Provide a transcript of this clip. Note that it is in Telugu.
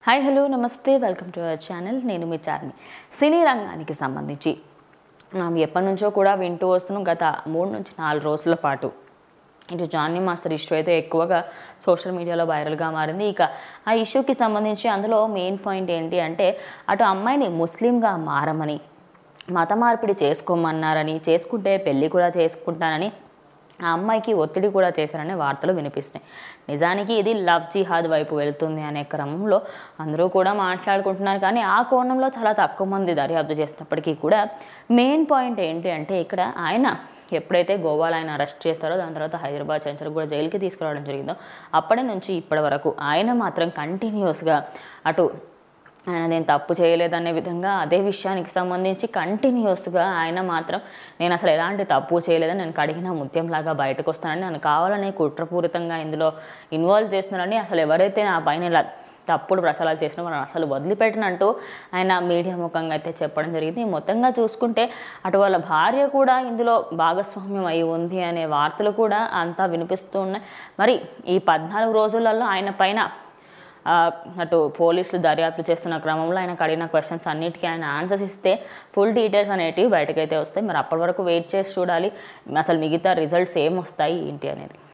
హాయ్ హలో నమస్తే వెల్కమ్ టు అవర్ ఛానల్ నేను మీ చార్మి సినీ రంగానికి సంబంధించి మనం ఎప్పటి నుంచో కూడా వింటూ వస్తున్నాం గత మూడు నుంచి నాలుగు రోజుల పాటు ఇటు జానీ మాస్టర్ ఇష్యూ అయితే ఎక్కువగా సోషల్ మీడియాలో వైరల్గా మారింది ఇక ఆ ఇష్యూకి సంబంధించి అందులో మెయిన్ పాయింట్ ఏంటి అంటే అటు అమ్మాయిని ముస్లింగా మారమని మత మార్పిడి చేసుకోమన్నారని చేసుకుంటే పెళ్ళి కూడా చేసుకుంటానని ఆ అమ్మాయికి ఒత్తిడి కూడా చేశారనే వార్తలు వినిపిస్తున్నాయి నిజానికి ఇది లవ్ జిహాద్ వైపు వెళ్తుంది అనే క్రమంలో అందరూ కూడా మాట్లాడుకుంటున్నారు కానీ ఆ కోణంలో చాలా తక్కువ మంది దర్యాప్తు చేసినప్పటికీ కూడా మెయిన్ పాయింట్ ఏంటి అంటే ఇక్కడ ఆయన ఎప్పుడైతే గోవాలో ఆయన అరెస్ట్ చేస్తారో దాని తర్వాత హైదరాబాద్ సెంచర్ కూడా జైలుకి తీసుకురావడం జరిగిందో అప్పటి నుంచి ఇప్పటి వరకు ఆయన మాత్రం కంటిన్యూస్గా అటు ఆయన నేను తప్పు చేయలేదనే విధంగా అదే విషయానికి సంబంధించి కంటిన్యూస్గా ఆయన మాత్రం నేను అసలు ఎలాంటి తప్పు చేయలేదని నేను కడిగిన ముత్యంలాగా బయటకు వస్తానని నన్ను కావాలనే కుట్రపూరితంగా ఇందులో ఇన్వాల్వ్ చేస్తున్నారని అసలు ఎవరైతే నా పైన ఇలా తప్పుడు ప్రసారాలు చేసిన వాళ్ళని అసలు వదిలిపెట్టినట్టు ఆయన మీడియా ముఖంగా అయితే చెప్పడం జరిగింది మొత్తంగా చూసుకుంటే అటు వాళ్ళ భార్య కూడా ఇందులో భాగస్వామ్యం అయి ఉంది అనే వార్తలు కూడా అంతా వినిపిస్తూ ఉన్నాయి మరి ఈ పద్నాలుగు రోజులలో ఆయన పైన ఆ, అటు పోలీసులు దర్యాప్తు చేస్తున్న క్రమంలో ఆయనకు అడిగిన క్వశ్చన్స్ అన్నిటికీ ఆయన ఆన్సర్స్ ఇస్తే ఫుల్ డీటెయిల్స్ అనేటివి బయటకైతే వస్తాయి మరి అప్పటి వరకు వెయిట్ చేసి చూడాలి అసలు మిగతా రిజల్ట్స్ ఏం వస్తాయి ఏంటి అనేది